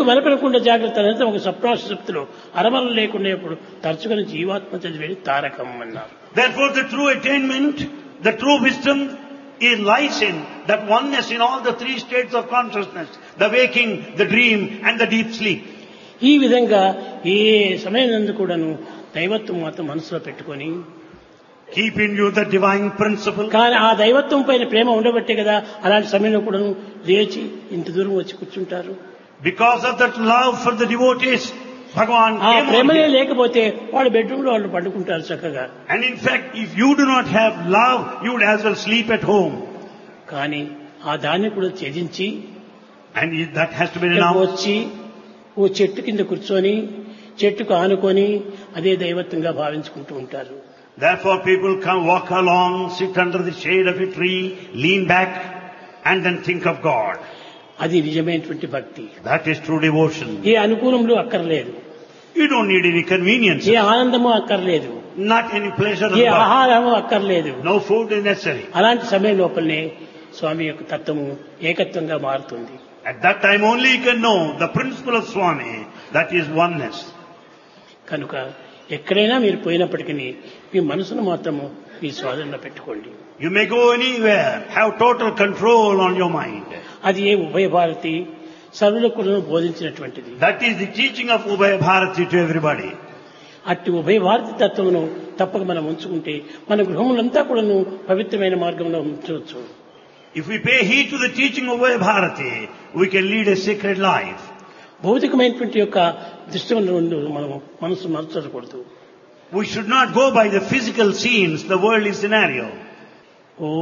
మెలకు మెలకనకుండా జాగ్రత్త అనేది ఒక సప్రాశక్తిలో అరమల లేకుండా ఇప్పుడు తరచుకొని జీవాత్మ చదివేది తారకం అన్నారు Therefore the true attainment, the true wisdom is lies in that oneness in all the three states of consciousness, the waking, the dream and the deep sleep. ఈ విధంగా ఏ సమయం నందు కూడాను దైవత్వం మాత్రం మనసులో పెట్టుకొని Keep in you the divine principle. కానీ ఆ దైవత్వం పైన ప్రేమ ఉండబట్టే కదా అలాంటి సమయంలో కూడాను లేచి ఇంత దూరం వచ్చి కూర్చుంటారు Because of that love for the devotees, Bhagavan ఆ came on ప్రేమనే here. లేకపోతే వాళ్ళు బెడ్రూమ్ లో వాళ్ళు పండుకుంటారు చక్కగా And in fact, if you do not have love, you would as well sleep at home. కానీ ఆ దాన్ని కూడా త్యజించి And it- that has to be ఇక్కడికి renounced. వచ్చి ఓ చెట్టు కింద కూర్చొని చెట్టుకు ఆనుకొని అదే దైవత్వంగా భావించుకుంటూ ఉంటారు Therefore people come walk along, sit under the shade of a tree, lean back and then think of God. అది నిజమైనటువంటి భక్తి That is true devotion. ఏ అనుకూలములు అక్కర్లేదు You don't need any convenience, ఏ ఆనందము అక్కర్లేదు not any pleasure of A the body. ఆహారము అక్కర్లేదు No food is necessary. అలాంటి సమయం లోపలనే స్వామి యొక్క తత్వము ఏకత్వంగా మారుతుంది At that time only you can know the principle of Swami, that is oneness. కనుక ఎక్కడైనా మీరు పోయినప్పటికీ మీ మనసును మాత్రము మీ స్వాధీనంలో పెట్టుకోండి You may go anywhere, have total control on your mind. అది ఏ ఉభయ Bharati సర్వులకు బోధించినటువంటిది That is the teaching of Ubhaya Bharati to everybody. అట్టి ఉభయ భారతి తత్వమును తప్పక మనం ఉంచుకుంటే మన గృహములంతా కూడాను పవిత్రమైన మార్గంలో ఉంచవచ్చు If we pay heed to the teaching of Ubhaya Bharati, we can lead a sacred life. భౌతికమైనటువంటి యొక్క దృష్టిలో మనం మనసు మరచకూడదు We should not go by the physical scenes, the worldly scenario.